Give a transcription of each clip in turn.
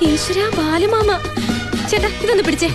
ഈശ്വര ബാലമാമ ചേട്ടാ ഇതൊന്ന് പിടിച്ചേ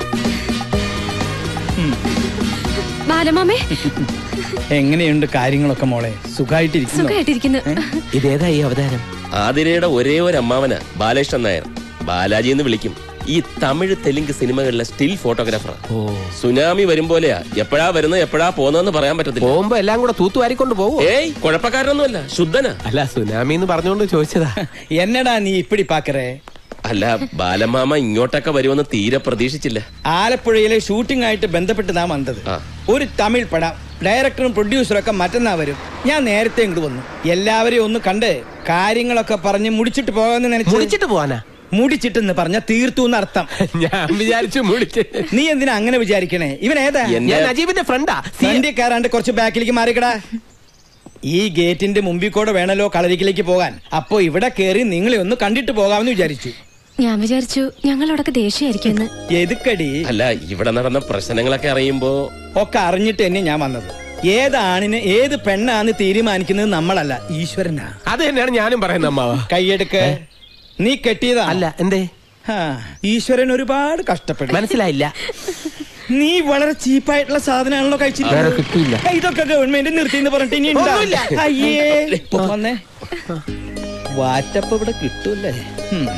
ബാലമാമേ എങ്ങനെയുണ്ട് കാര്യങ്ങളൊക്കെ മോളെ സുഖമായിട്ടിരിക്കുന്നു സുഖമായിട്ടിരിക്കുന്നു ഇതേതാ ഈ അവതാരം ആതിരയുടെ ഒരേ ഒരു അമ്മാവന ബാലകൃഷ്ണൻ നായർ ബാലാജി എന്ന് വിളിക്കും ഈ തമിഴ് തെലുങ്ക് സിനിമകളിലെ സ്റ്റിൽ ഫോട്ടോഗ്രാഫർ സുനാമി വരും പോലെയാ എപ്പോഴാ വരുന്നത് എപ്പോഴാ പോകുന്നതെന്ന് പറയാൻ പറ്റത്തില്ല പോകുമ്പോ എല്ലാം കൂടെ തൂത്തുവാരിക്കൊണ്ട് പോകും ഏയ് കുഴപ്പക്കാരനൊന്നുമല്ല ശുദ്ധനാ അല്ല സുനാമി എന്ന് പറഞ്ഞുകൊണ്ട് ചോദിച്ചതാ എന്നടാ നീ ഇപ്പിടി പാക്കറേ അല്ല ബാലമാമ ഇങ്ങോട്ടൊക്കെ വരുമെന്ന് തീരെ പ്രതീക്ഷിച്ചില്ല ആലപ്പുഴയിലെ ഷൂട്ടിംഗ് ആയിട്ട് ബന്ധപ്പെട്ട് നാം വന്നത് ആ. ഒരു തമിഴ് പടം ഡയറക്ടറും പ്രൊഡ്യൂസറും ഒക്കെ മറ്റന്നാ വരും ഞാൻ നേരത്തെ ഇങ്ങോട്ട് വന്നു എല്ലാവരെയും ഒന്ന് കണ്ട് കാര്യങ്ങളൊക്കെ പറഞ്ഞ് മുടിച്ചിട്ട് പോകാന്ന് നനച്ചു മുടിച്ചിട്ട് പോവാനാ മുടിച്ചിട്ടെന്ന് പറഞ്ഞ തീർത്തു എന്നർത്ഥം ഞാൻ വിചാരിച്ചു മുടിച്ച് നീ എന്തിനാ അങ്ങനെ വിചാരിക്കണേ ഇവൻ ഏതാ എന്നെ- ഞാൻ നജീബിന്റെ ഫ്രണ്ടാ വണ്ടി കയറാണ്ട് കുറച്ച് ബാക്കിലേക്ക് മാറിക്കടാ ഈ ഗേറ്റിന്റെ മുമ്പിൽ കൂടെ വേണല്ലോ കളരിക്കിലേക്ക് പോകാൻ അപ്പോ ഇവിടെ കയറി നിങ്ങളെ ഒന്ന് കണ്ടിട്ട് പോകാമെന്ന് വിചാരിച്ചു ഞാൻ വിചാരിച്ചു ഞങ്ങളോടൊക്കെ ദേഷ്യമായിരിക്കും എന്ന് എതുക്കടി അല്ല ഇവിടെ നടന്ന പ്രശ്നങ്ങളൊക്കെ അറിയുമ്പോ ഒക്കെ അറിഞ്ഞിട്ട് തന്നെ ഞാൻ വന്നത് ഏത് ആണിന് ഏത് പെണ്ണാന്ന് തീരുമാനിക്കുന്നത് നമ്മളല്ല ഈശ്വരനാ അത് തന്നെയാണ് ഞാനും പറയുന്നത് അമ്മാവ കൈയെടുക്ക് നീ കെട്ടിയതാ അല്ല എന്തേ ഈശ്വരൻ ഒരുപാട് കഷ്ടപ്പെട്ടു മനസ്സിലായില്ല നീ വളരെ ചീപ്പായിട്ടുള്ള സാധനമാണല്ലോ വേറെ കിട്ടിയില്ല. കഴിച്ചിട്ട് ഇതൊക്കെ ഗവൺമെന്റ് നിർത്തിന്ന് പറഞ്ഞിട്ട് ഇനി ഉണ്ടാ? ഒന്നുമില്ല. അയ്യേ ഇപ്പൊ വന്നേ വാറ്റപ്പ് ഇവിടെ കിട്ടൂല്ലേ ഉം.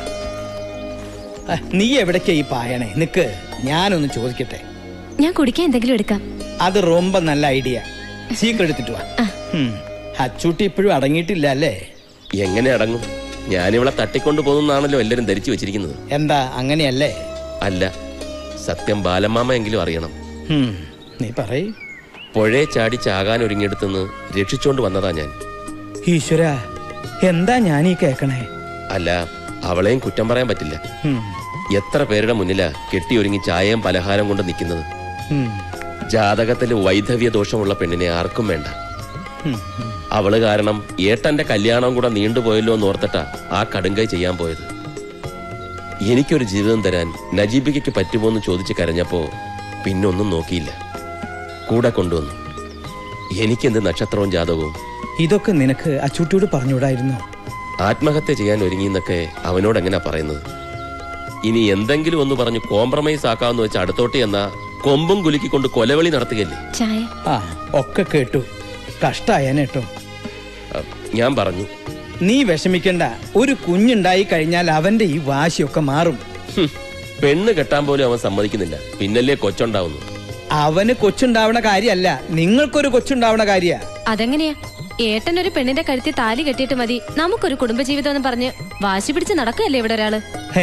ആ, നീ എവിടേക്കാ ഈ പായണേ നിക്ക് ഞാനൊന്ന് ചോദിക്കട്ടെ ഞാൻ കുടിക്കാൻ എന്തെങ്കിലും എടുക്കാം അത് റൊമ്പ നല്ല ഐഡിയ സീക്രം എടുത്തിട്ട് വാ ഉം. അച്ചൂട്ടി ഇപ്പോഴും അടങ്ങിയിട്ടില്ല അല്ലേ എങ്ങനെ അടങ്ങും ഞാനിവളെ തട്ടിക്കൊണ്ടു പോകുന്നാണല്ലോ എല്ലാരും ധരിച്ചു വെച്ചിരിക്കുന്നത് എന്താ അങ്ങനെയല്ലേ അല്ല സത്യം ബാലമാമ എങ്കിലും അറിയണം ഉം. നീ പറയ് പുഴയെ ചാടി ചാകാൻ ഒരുങ്ങിയെടുത്തുനിന്ന് രക്ഷിച്ചോണ്ട് വന്നതാ ഞാൻ ഈശ്വര എന്താ ഞാൻ ഈ കേക്കണേ അല്ല അവളെയും കുറ്റം പറയാൻ പറ്റില്ല ഉം. എത്ര പേരുടെ മുന്നിലാ കെട്ടിയൊരുങ്ങി ചായയും പലഹാരം കൊണ്ട് നിൽക്കുന്നത് ഉം. ജാതകത്തിൽ വൈധവ്യ ദോഷമുള്ള പെണ്ണിനെ ആർക്കും വേണ്ട ഉം. ഉം. അവള് കാരണം ഏട്ടന്റെ കല്യാണം കൂടെ നീണ്ടുപോയല്ലോ എന്ന് ഓർത്തിട്ടാ ആ കടുങ്കൈ ചെയ്യാൻ പോയത് എനിക്കൊരു ജീവിതം തരാൻ നജീബിക്കയ്ക്ക് പറ്റുമോ എന്ന് ചോദിച്ച് കരഞ്ഞപ്പോ പിന്നൊന്നും നോക്കിയില്ല കൂടെ കൊണ്ടുവന്നു എനിക്കെന്ത് നക്ഷത്രവും ജാതകവും ഇതൊക്കെ നിനക്ക് അച്ചൂട്ടിയോട് പറഞ്ഞുകൂടായിരുന്നു ആത്മഹത്യ ചെയ്യാൻ ഒരുങ്ങിന്നൊക്കെ അവനോട് എങ്ങനെയാ പറയുന്നത് ഇനി എന്തെങ്കിലും ഒന്ന് പറഞ്ഞ് കോംപ്രമൈസ് ആക്കാമെന്ന് വെച്ച് അടുത്തോട്ട് എന്നാ കൊമ്പും കുലുക്കിക്കൊണ്ട് കൊലവിളി നടത്തുകയല്ലേ ചായ ആ ഒക്കെ കേട്ടു കഷ്ടായനേട്ടോ അഹ് ഞാൻ പറഞ്ഞു നീ വിഷമിക്കണ്ട ഒരു കുഞ്ഞുണ്ടായി കഴിഞ്ഞാൽ അവന്റെ ഈ വാശിയൊക്കെ മാറും ഹും, പെണ്ണ് കെട്ടാൻ പോലും അവൻ സമ്മതിക്കുന്നില്ല പിന്നല്ലേ കൊച്ചുണ്ടാവുന്നു അവന് കൊച്ചുണ്ടാവണ കാര്യല്ല നിങ്ങൾക്കൊരു കൊച്ചുണ്ടാവണ കാര്യ അതെങ്ങനെയാ ഏട്ടൻ ഒരു പെണ്ണിന്റെ കഴുത്തിൽ താലി കെട്ടിയിട്ട് മതി നമുക്കൊരു കുടുംബജീവിതം എന്ന് പറഞ്ഞ് വാശി പിടിച്ച് നടക്കുകയല്ലേ ഇവിടെ ഒരാള് ഏ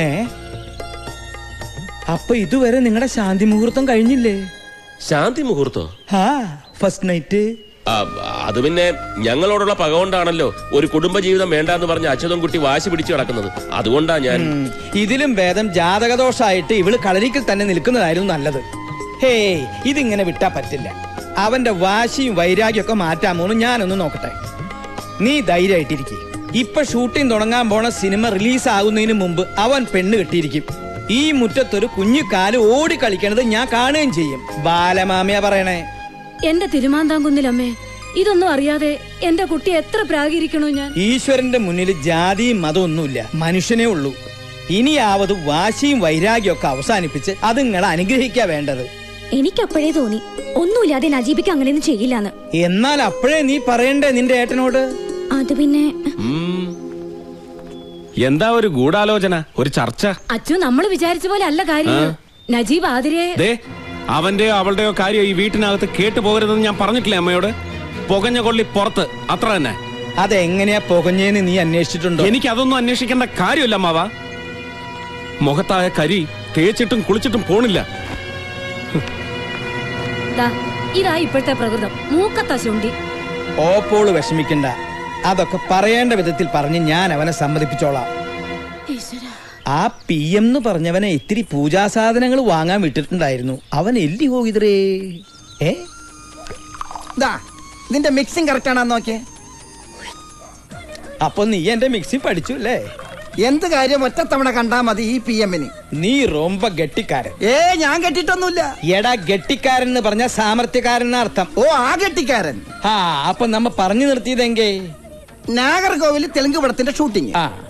അപ്പൊ ഇതുവരെ നിങ്ങളുടെ ശാന്തി മുഹൂർത്തം കഴിഞ്ഞില്ലേ ശാന്തി മുഹൂർത്തോ ആ ഫസ്റ്റ് നൈറ്റ് ആ, അത് പിന്നെ ഞങ്ങളോടുള്ള പക കൊണ്ടാണല്ലോ ഒരു കുടുംബജീവിതം വേണ്ടാന്ന് പറഞ്ഞ് അച്യുതം കുട്ടി വാശി പിടിച്ചു കിടക്കുന്നത് അതുകൊണ്ടാ ഞാൻ ഉം, ഇതിലും ഭേദം ജാതകദോഷായിട്ട് ഇവള് കളരിക്കൽ തന്നെ നിൽക്കുന്നതായിരുന്നു നല്ലത് ഹേയ് ഇതിങ്ങനെ വിട്ടാ പറ്റില്ല അവന്റെ വാശിയും വൈരാഗ്യം ഒക്കെ മാറ്റാമോന്ന് ഞാനൊന്ന് നോക്കട്ടെ നീ ധൈര്യമായിട്ടിരിക്കെ ഇപ്പൊ ഷൂട്ടിംഗ് തുടങ്ങാൻ പോണ സിനിമ റിലീസ് ആകുന്നതിന് മുമ്പ് അവൻ പെണ്ണ് കെട്ടിയിരിക്കും ഈ മുറ്റത്തൊരു കുഞ്ഞു കാല് ഓടി കളിക്കണത് ഞാൻ കാണുകയും ചെയ്യും ബാലമാമയാ പറയണേ എന്റെ തിരുമാന്താംകുന്നിലമ്മേ ഇതൊന്നും അറിയാതെ എന്റെ കുട്ടി എത്ര പ്രാഗിരിക്കണോ ഞാൻ ഈശ്വരന്റെ മുന്നിൽ ജാതിയും മതമൊന്നുമില്ല മനുഷ്യനേ ഉള്ളൂ ഇനിയാവത് വാശിയും വൈരാഗ്യം ഒക്കെ അവസാനിപ്പിച്ച് അത് നിങ്ങളെ അനുഗ്രഹിക്കാ വേണ്ടത് എനിക്കപ്പോഴേ തോന്നി ഒന്നുമില്ലാതെ നജീബിക്ക് അങ്ങനെയൊന്നും ചെയ്യില്ലാന്ന് എന്നാൽ അപ്പോഴേ നീ പറയണ്ടേ നിന്റെ ഏട്ടനോട് അത് പിന്നെ ഉം. എന്താ ഒരു ഗൂഢാലോചന ഒരു ചർച്ച അച്ചു നമ്മൾ വിചാരിച്ച പോലെ അല്ല കാര്യം നജീബ് ആതിരയെ ദേ അവന്റെയോ അവളുടെയോ കാര്യം ഈ വീട്ടിനകത്ത് കേട്ടു പോകരുതെന്ന് ഞാൻ പറഞ്ഞിട്ടില്ലേ അമ്മയോട് പുകഞ്ഞ കൊള്ളി പുറത്ത് അത്ര തന്നെ അതെങ്ങനെയാ പുകഞ്ഞേന്ന് നീ അന്വേഷിച്ചിട്ടുണ്ടോ എനിക്ക് അതൊന്നും അന്വേഷിക്കേണ്ട കാര്യമില്ല അമ്മാവ മുഖത്തായ കരി തേച്ചിട്ടും കുളിച്ചിട്ടും പോണില്ല ദാ, ഇതാ ഇപ്പോഴത്തെ പ്രകൃതം മൂക്കത്ത ശുണ്ടി ഓപ്പോള് വിഷമിക്കണ്ട അതൊക്കെ പറയേണ്ട വിധത്തിൽ പറഞ്ഞ് ഞാൻ അവനെ സമ്മതിപ്പിച്ചോളാം ആ പി എം എന്ന് പറഞ്ഞവനെ ഇത്തിരി പൂജാസാധനങ്ങൾ വാങ്ങാൻ വിട്ടിട്ടുണ്ടായിരുന്നു അവൻ എല്ലി പോകിതറേ ഏ ഇതാ ഇതിന്റെ മിക്സിംഗ് കറക്റ്റ് ആണെന്ന് നോക്കിയേ അപ്പൊ നീ എന്റെ മിക്സി പഠിച്ചു അല്ലേ എന്ത് കാര്യം ഒറ്റത്തവണ കണ്ടാ മതി ഈ പി എമ്മിന് നീ റൊമ്പ ഗട്ടിക്കാരൻ ഏ ഞാൻ കെട്ടിട്ടൊന്നുമില്ല എടാ ഗട്ടിക്കാരൻ എന്ന് പറഞ്ഞ സാമർത്ഥ്യക്കാരൻ എന്ന അർത്ഥം ഓ ആ കെട്ടിക്കാരൻ ആ അപ്പൊ നമ്മ പറഞ്ഞു നിർത്തിയതെങ്കേ നാഗർകോവിൽ തെലുങ്ക് പടത്തിന്റെ ഷൂട്ടിംഗ് ആ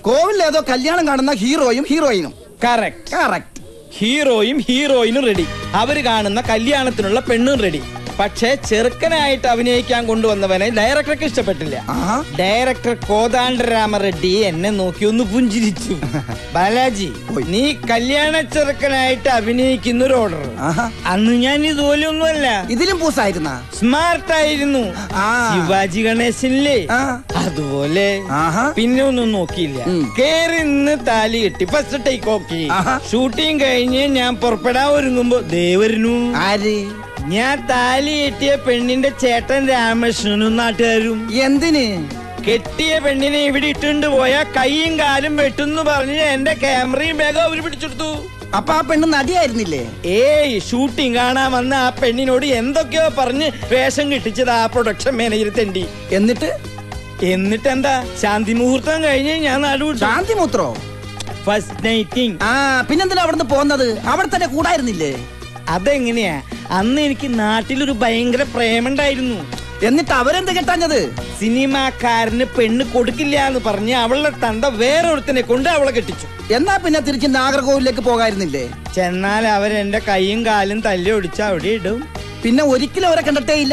കോവിലിൽ ഏതോ കല്യാണം കാണുന്ന ഹീറോയും ഹീറോയിനും കറക്റ്റ് കറക്റ്റ് ഹീറോയും ഹീറോയിനും റെഡി അവര് കാണുന്ന കല്യാണത്തിനുള്ള പെണ്ണും റെഡി പക്ഷേ ചെറുക്കനായിട്ട് അഭിനയിക്കാൻ കൊണ്ടുവന്നവനെ ഡയറക്ടർക്ക് ഇഷ്ടപ്പെട്ടില്ല ആഹാ. ഡയറക്ടർ കോദാണ്ഡരാമ റെഡ്ഡി എന്നെ നോക്കി ഒന്ന് പുഞ്ചിരിച്ചു ബാലാജി നീ കല്യാണ ചെറുക്കനായിട്ട് അഭിനയിക്കുന്ന ഒരു ഓർഡർ ആഹാ. അന്ന് ഞാൻ ഇതുപോലെ ഒന്നുമല്ല ഇതിലും പൂസായിരുന്ന സ്മാർട്ട് ആയിരുന്നു ആ. ശിവാജി ഗണേശനില്ലേ ആ. അതുപോലെ ആഹാ. പിന്നെ ഒന്നും നോക്കിയില്ല ഉം. കേറി നിന്ന് താലി കെട്ടി ഫസ്റ്റ് ടേക്ക് ഓക്കെ ആഹാ. ഷൂട്ടിംഗ് കഴിഞ്ഞ് ഞാൻ പുറപ്പെടാൻ ഒരുങ്ങുമ്പോ ദേവരനു ആര് ഞാൻ താലി കെട്ടിയ പെണ്ണിന്റെ ചേട്ടൻ രാമകൃഷ്ണനും നാട്ടുകാരും എന്തിന് കെട്ടിയ പെണ്ണിനെ ഇവിടെ ഇട്ടുകൊണ്ട് പോയാ കൈയും കാലും വെട്ടുന്നു പറഞ്ഞ് എന്റെ ക്യാമറയും ബാഗും അവര് പിടിച്ചെടുത്തു അപ്പൊ ആ പെണ്ണ് നടിയായിരുന്നില്ലേ ഏയ് ഷൂട്ടിംഗ് കാണാൻ വന്ന ആ പെണ്ണിനോട് എന്തൊക്കെയോ പറഞ്ഞ് വേഷം കിട്ടിച്ചത് ആ പ്രൊഡക്ഷൻ മാനേജർ തെണ്ടി എന്നിട്ട് എന്നിട്ട് എന്താ ശാന്തി മുഹൂർത്തം കഴിഞ്ഞ് ഞാൻ നടുവിട്ടു ശാന്തി മൂത്രോ ഫസ്റ്റ് നൈറ്റിംഗ് ആ പിന്നെന്തിനാ അവിടുന്ന് പോന്നത് അവിടെ തന്നെ കൂടായിരുന്നില്ലേ അതെങ്ങനെയാ അന്ന് എനിക്ക് നാട്ടിലൊരു ഭയങ്കര പ്രേമുണ്ടായിരുന്നു എന്നിട്ട് അവരെന്ത് കെട്ടാഞ്ഞത് സിനിമാക്കാരന് പെണ്ണ് കൊടുക്കില്ല എന്ന് പറഞ്ഞ് അവളുടെ തന്ത വേറൊരുത്തനെ കൊണ്ട് അവളെ കെട്ടിച്ചു എന്നാ പിന്നെ തിരിച്ച് നാഗർകോവിലേക്ക് പോകായിരുന്നില്ലേ ചെന്നാൽ അവരെന്റെ കൈയും കാലും തല്ലി ഒടിച്ച് അവിടെ ഇടും പിന്നെ ഒരിക്കലും അവരെ കണ്ടിട്ടേ ഇല്ല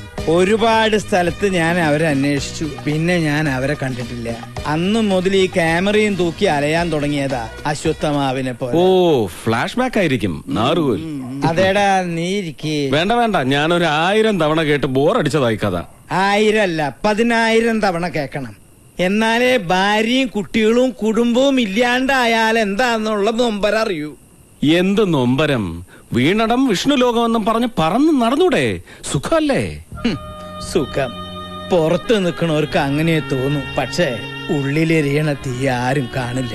ഒരുപാട് സ്ഥലത്ത് ഞാൻ അവരെ അന്വേഷിച്ചു പിന്നെ ഞാൻ അവരെ കണ്ടിട്ടില്ല അന്ന് മുതൽ ഈ ക്യാമറയും തൂക്കി അലയാൻ തുടങ്ങിയതാ അശ്വത്ഥമാവിനെ ഓ പോലെ ഫ്ലാഷ് ബാക്ക് ആയിരിക്കും നാറുകോൽ അതേടാ നീ ഇരിക്കേ വേണ്ട വേണ്ട ഞാനൊരു ആയിരം തവണ കേട്ട് ബോറടിച്ചതായി കഥ ആയിരല്ല പതിനായിരം തവണ കേൾക്കണം എന്നാലേ ഭാര്യയും കുട്ടികളും കുടുംബവും ഇല്ലാണ്ടായാൽ എന്താന്നുള്ള നൊമ്പര അറിയൂ എന്ത് നൊമ്പരം വീണടം വിഷ്ണു ലോകമെന്നും പറഞ്ഞ് പറന്ന് നടന്നൂടെ സുഖല്ലേ ഹും, സുഖം പുറത്ത് നിൽക്കണവർക്ക് അങ്ങനെ തോന്നും പക്ഷേ ഉള്ളിലെരിയണ തീ ആരും കാണില്ല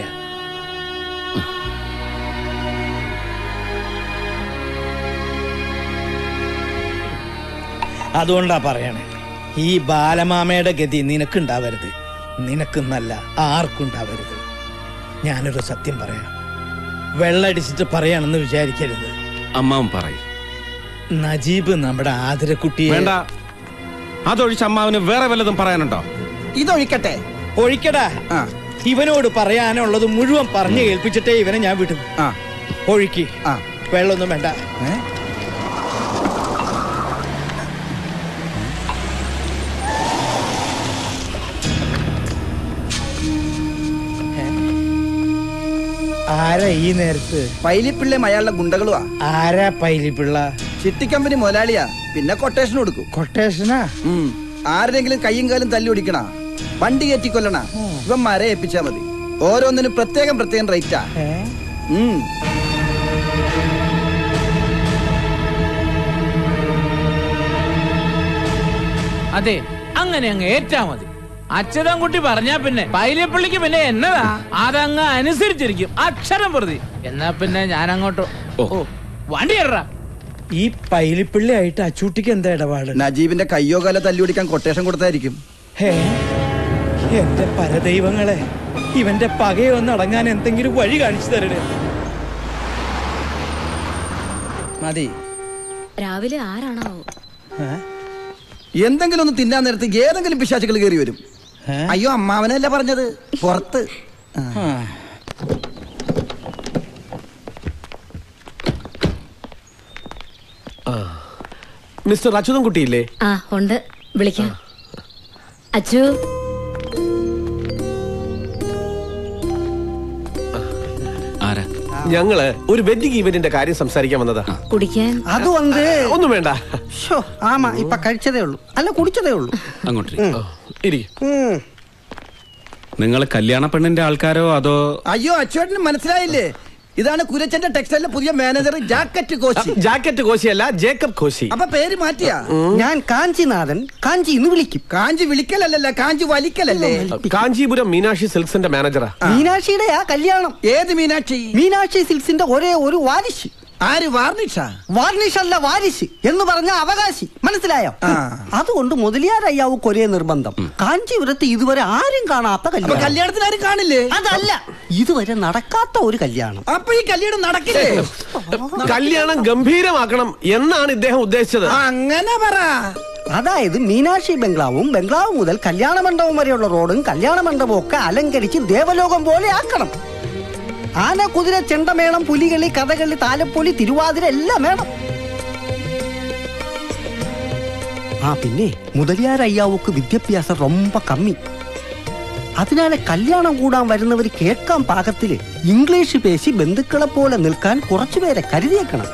അതുകൊണ്ടാ പറയണേ ഈ ബാലമാമയുടെ ഗതി നിനക്കുണ്ടാവരുത് നിനക്കെന്നല്ല ആർക്കുണ്ടാവരുത് ഞാനൊരു സത്യം പറയാം വെള്ളടിച്ചിട്ട് പറയാണെന്ന് വിചാരിക്കരുത് അമ്മാവൻ പറയും നജീബ് നമ്മുടെ ആതിരക്കുട്ടിയെ വേണ്ട അതൊഴിച്ച് അമ്മാവന് വേറെ വല്ലതും പറയാനുണ്ടോ ഇതൊഴിക്കട്ടെ ഒഴിക്കടാ ആ ഇവനോട് പറയാനുള്ളത് മുഴുവൻ പറഞ്ഞു കേൾപ്പിച്ചിട്ടേ ഇവനെ ഞാൻ വിടും ആ ഒഴുക്കി ആ വെള്ളമൊന്നും വേണ്ട ഏ? ആരാ ഈ നേരത്ത് പൈലിപ്പിള്ളയും അയാളുടെ ഗുണ്ടകളുവാ ആരാ പൈലിപ്പിള്ള ചിട്ടിക്കമ്പനി മുതലാളിയാ പിന്നെ കൊട്ടേഷൻ കൊടുക്കും കൊട്ടേഷനാ ഉം. ആരുടെങ്കിലും കയ്യും കാലും തല്ലി ഒടിക്കണ വണ്ടി കയറ്റി കൊല്ലണ ഇവന്മാരെ ഏൽപ്പിച്ചാ മതി ഓരോന്നിനും പ്രത്യേകം പ്രത്യേകം റേറ്റാ ഏ? ഉം. അതെ അങ്ങനെ അങ്ങ് ഏറ്റാ മതി അച്യുതൻകുട്ടി പറഞ്ഞാ പിന്നെ പൈലപ്പള്ളിക്ക് പിന്നെ എന്നതാ അതങ്ങ് അനുസരിച്ചിരിക്കും അക്ഷരം പ്രതി എന്നാ പിന്നെ ഞാൻ അങ്ങോട്ട് ഓ വണ്ടി ഇടറാ ഈ പൈലിപ്പിള്ളി ആയിട്ട് അച്ചൂട്ടിക്ക് എന്താ ഇടപാട് നജീബിന്റെ കയ്യോ കാലോ തല്ലി ഒടിക്കാൻ കൊട്ടേഷൻ കൊടുത്തായിരിക്കും ഹേ എന്റെ പരദൈവങ്ങളെ ഇവന്റെ പകയൊന്ന് അടങ്ങാൻ എന്തെങ്കിലും വഴി കാണിച്ചു തരണേ മതി രാവിലെ ആരാണോ ഏ? എന്തെങ്കിലും ഒന്ന് തിന്നാൻ നേരത്ത് ഏതെങ്കിലും പിശാചുകൾ കയറി വരും ഏ? അയ്യോ അമ്മാവനല്ല പറഞ്ഞത് പുറത്ത് ആ. ആ. മിസ്റ്റർ അച്യുതൻ കുട്ടിയില്ലേ ആ ഉണ്ട് വിളിക്കാം അച്ചു ആരാ ഞങ്ങള് ഒരു വെഡിങ് ഇവന്റിന്റെ കാര്യം സംസാരിക്കാൻ വന്നതാ കുടിക്കാൻ அது வந்து ഒന്നും വേണ്ട ஷோ, ஆமா இப்ப കഴിച്ചതേ ഉള്ളൂ അല്ല കുടിച്ചതേ ഉള്ളൂ അങ്ങോട്ട് ഇരിക്കും ഉം. നിങ്ങൾ കല്യാണ പെണ്ണിന്റെ ആൾക്കാരോ അതോ അയ്യോ അച്ചുവേട്ടന് മനസ്സിലായില്ലേ ഇതാണ് കുരച്ചന്റെ ടെക്സ്റ്റൈലിലെ പുതിയ മാനേജർ ജാക്കറ്റ് കോച്ചി ജാക്കറ്റ് കോശിയല്ല ജേക്കബ് കോശി അപ്പൊ പേര് മാറ്റിയാ ഞാൻ കാഞ്ചിനാഥൻ കാഞ്ചി എന്ന് വിളിക്കും കാഞ്ചി വിളിക്കലല്ലല്ല കാഞ്ചി വലിക്കലല്ലേ കാഞ്ചീപുരം മീനാക്ഷി സിൽക്സിന്റെ മാനേജറാ മീനാക്ഷിയുടെയാ കല്യാണം ഏത് മീനാക്ഷി മീനാക്ഷി സിൽക്സിന്റെ ഒരേ ഒരു വാരിശ് ആര് വാർണിഷ വാർണിഷ് അല്ല വാരിശ് എന്ന് പറഞ്ഞ അവകാശി മനസ്സിലായോ ആ. അതുകൊണ്ട് മുതലിയാരയ്യാവുക്ക് ഒരേ നിർബന്ധം കാഞ്ചീപുരത്ത് ഇതുവരെ ആരും കാണാത്ത അപ്പൊ കല്യാണം കല്യാണത്തിന് ആരും കാണില്ലേ അതല്ല ഇതുവരെ നടക്കാത്ത ഒരു കല്യാണം അപ്പൊ ഈ കല്യാണം നടക്കില്ലേ കല്യാണം ഗംഭീരമാക്കണം എന്നാണ് ഇദ്ദേഹം ഉദ്ദേശിച്ചത് അങ്ങനെ പറ അതായത് മീനാക്ഷി ബംഗ്ലാവും ബംഗ്ലാവ് മുതൽ കല്യാണ മണ്ഡപം വരെയുള്ള റോഡും കല്യാണ മണ്ഡപവും ഒക്കെ അലങ്കരിച്ച് ദേവലോകം പോലെ ആക്കണം ആന കുതിര ചെണ്ടമേളം പുലികളി കഥകളി താലപ്പൊലി തിരുവാതിര എല്ലാം വേണം ആ പിന്നെ മുതലിയാർ അയ്യാവുക്ക് വിദ്യാഭ്യാസം ரொம்ப കമ്മി അതിനാലെ കല്യാണം കൂടാൻ വരുന്നവർ കേൾക്കാൻ പാകത്തില് ഇംഗ്ലീഷ് പേശി ബന്ധുക്കളെ പോലെ നിൽക്കാൻ കുറച്ചുപേരെ കരുതിയേക്കണം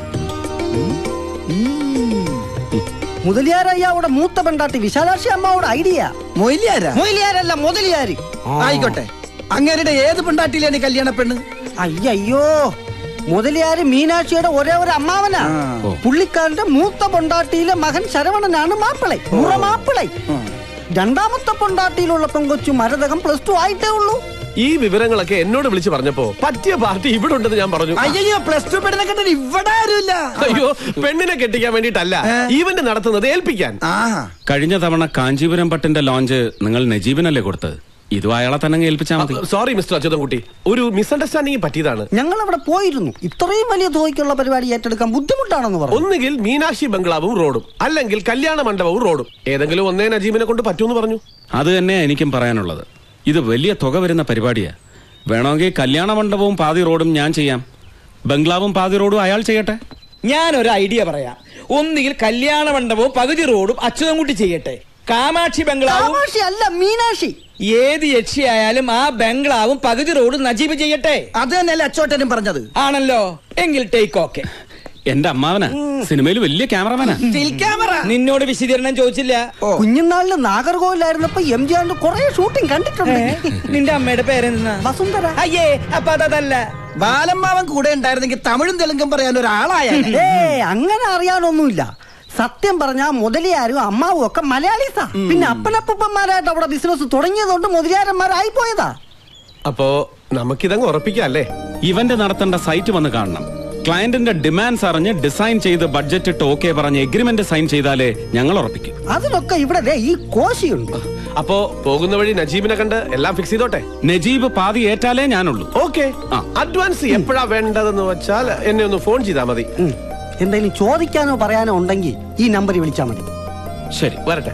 മുതലിയാരയ്യാവുടെ മൂത്ത പെണ്ടാട്ടി വിശാലാക്ഷി അമ്മാവുടെ ഐഡിയ മൊയിലിയാരാ മൊയിലിയാരല്ല മുതലിയാര് ആയിക്കോട്ടെ അങ്ങേരുടെ ഏത് പെണ്ടാട്ടിയിലാണ് ഈ കല്യാണ പെണ്ണ് അയ്യോ മുതലിയാര് മീനാക്ഷിയുടെ ഒരേ ഒരു അമ്മാവനാ പുള്ളിക്കാരന്റെ മൂത്ത പൊണ്ടാട്ടിയിലെ മകൻ ശരവണനാണ് മാപ്പിളை മുറ മാപ്പിളை രണ്ടാമത്തെ പൊണ്ടാട്ടിയിലുള്ള പെങ്കൊച്ചു മരതകം പ്ലസ് ടു ആയിട്ടേ ഉള്ളൂ ഈ വിവരങ്ങളൊക്കെ എന്നോട് വിളിച്ചു പറഞ്ഞപ്പോ പറ്റിയ പാർട്ടി ഇവിടെ ഉണ്ടെന്ന് ഞാൻ പറഞ്ഞു അയ്യോ പ്ലസ് ടു പെണ്ണിനെ കണ്ടിട്ട് ഇവിടെ ആരുമില്ല അയ്യോ പെണ്ണിനെ കെട്ടിക്കാൻ വേണ്ടിയിട്ടല്ല ഈവന്റ് നടത്തുന്നത് ഏൽപ്പിക്കാൻ ആഹാ കഴിഞ്ഞ തവണ കാഞ്ചീപുരം പട്ടിന്റെ ലോഞ്ച് നിങ്ങൾ നജീബിനല്ലേ കൊടുത്തത് ഇതും അയാളെ തന്നെ അങ്ങ് ഏൽപ്പിച്ചാൽ മതി സോറി മിസ്റ്റർ അച്യുതൻകുട്ടി ഒരു മിസ്അണ്ടർസ്റ്റാൻഡിംഗ് പറ്റിയതാണ് ഞങ്ങൾ അവിടെ പോയിരുന്നു ഇത്രയും വലിയ തുകയ്ക്കുള്ള പരിപാടി ഏറ്റെടുക്കാൻ ബുദ്ധിമുട്ടാണെന്ന് പറഞ്ഞു ഒന്നുകിൽ മീനാക്ഷി ബംഗ്ലാവും റോഡും അല്ലെങ്കിൽ കല്യാണ മണ്ഡപവും റോഡും ഏതെങ്കിലും ഒന്നേ നജീബിനെ കൊണ്ട് പറ്റൂന്ന് പറഞ്ഞു അത് തന്നെ എനിക്കും പറയാനുള്ളത് ഇത് വലിയ തുക വരുന്ന പരിപാടിയാ വേണമെങ്കിൽ കല്യാണ മണ്ഡപവും പാതി റോഡും ഞാൻ ചെയ്യാം ബംഗ്ലാവും പാതി റോഡും അയാൾ ചെയ്യട്ടെ ഞാൻ ഒരു ഐഡിയ പറയാം ഒന്നുകിൽ കല്യാണ മണ്ഡപവും പകുതി റോഡും അച്യുതൻകുട്ടി ചെയ്യട്ടെ കാമാക്ഷി ബംഗ്ലാവും കാമാക്ഷി അല്ല മീനാക്ഷി ഏത് യക്ഷിയായാലും ആ ബംഗ്ലാവും പകുതി റോഡും നജീബ് ചെയ്യട്ടെ അത് തന്നെയല്ലേ അച്ചോട്ടനും പറഞ്ഞത് ആണല്ലോ എങ്കിൽ ടേക്ക് ഓക്കെ എന്റെ അമ്മാവനാ സിനിമയിൽ വലിയ ക്യാമറമാനാ സ്റ്റിൽ ക്യാമറ നിന്നോട് വിശദീകരണം ചോദിച്ചില്ല കുഞ്ഞുനാളില് നാഗർകോവിലായിരുന്നപ്പോ എം ജി ആറിന്റെ കുറെ ഷൂട്ടിംഗ് കണ്ടിട്ടുണ്ട് നിന്റെ അമ്മയുടെ പേരെന്താ വസുന്ധര അയ്യേ അപ്പൊ അതല്ല ബാലമ്മാവൻ കൂടെ ഉണ്ടായിരുന്നെങ്കിൽ തമിഴും തെലുങ്കും പറയാൻ ഒരാളായ ഏ അങ്ങനെ അറിയാനൊന്നുമില്ല സത്യം പറഞ്ഞാ മുതലിയാരും അമ്മാവും ഒക്കെ മലയാളീസാ പിന്നെ അപ്പനപ്പന്മാരായിട്ട് അവിടെ ബിസിനസ് തുടങ്ങിയതുകൊണ്ട് മുതലിയാരന്മാരായി പോയതാ അപ്പോ നമുക്കിതങ്ങ് ഉറപ്പിക്കാം അല്ലേ ഇവന്റ് നടത്തേണ്ട സൈറ്റ് വന്ന് കാണണം ക്ലയന്റിന്റെ ഡിമാൻഡ്സ് അറിഞ്ഞ് ഡിസൈൻ ചെയ്ത് ബഡ്ജറ്റ് ഇട്ട് ഓക്കെ പറഞ്ഞ് എഗ്രിമെന്റ് സൈൻ ചെയ്താലേ ഞങ്ങൾ ഉറപ്പിക്കും അതിനൊക്കെ ഇവിടെ ദേ ഈ കോശിയുണ്ട് അപ്പോ പോകുന്ന വഴി നജീബിനെ കണ്ട് എല്ലാം ഫിക്സ് ചെയ്തോട്ടെ നജീബ് പാതി ഏറ്റാലേ ഞാനുള്ളൂ ഓക്കെ ആ. അഡ്വാൻസ് എപ്പോഴാ വേണ്ടതെന്ന് വെച്ചാൽ എന്നെ ഒന്ന് ഫോൺ ചെയ്താൽ മതി ഉം. എന്തെങ്കിലും ചോദിക്കാനോ പറയാനോ ഉണ്ടെങ്കിൽ ഈ നമ്പറിൽ വിളിച്ചാൽ മതി ശരി വരട്ടെ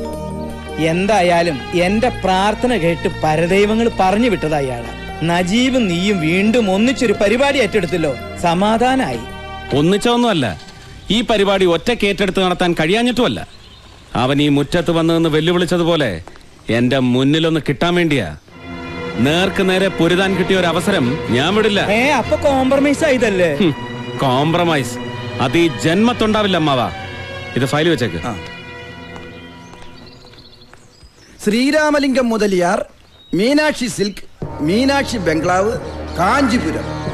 എന്തായാലും എന്റെ പ്രാർത്ഥന കേട്ട് പരദൈവങ്ങൾ പറഞ്ഞു വിട്ടത് അയാള് നജീബും നീയും വീണ്ടും ഒന്നിച്ചൊരു പരിപാടി ഏറ്റെടുത്തല്ലോ സമാധാനായി ഒന്നിച്ചൊന്നുമല്ല ഈ പരിപാടി ഒറ്റയ്ക്ക് ഏറ്റെടുത്ത് നടത്താൻ കഴിയാഞ്ഞിട്ടുമല്ല അവൻ ഈ മുറ്റത്ത് വന്നു നിന്ന് വെല്ലുവിളിച്ചതുപോലെ എന്റെ മുന്നിലൊന്ന് കിട്ടാൻ വേണ്ടിയാ നേർക്ക് നേരെ പൊരുതാൻ കിട്ടിയ ഒരു അവസരം ഞാൻ വിടില്ല ഏ അപ്പൊ കോംപ്രമൈസ് ആയതല്ലേ ഹും, കോംപ്രമൈസ് അത് ഈ ജന്മത്തുണ്ടാവില്ല അമ്മാവാ ഇത് ഫയൽ വെച്ചേക്ക് ശ്രീരാമലിംഗം മുതലിയാർ മീനാക്ഷി സിൽക്ക് മീനാക്ഷി ബംഗ്ലാവ് കാഞ്ചിപുരം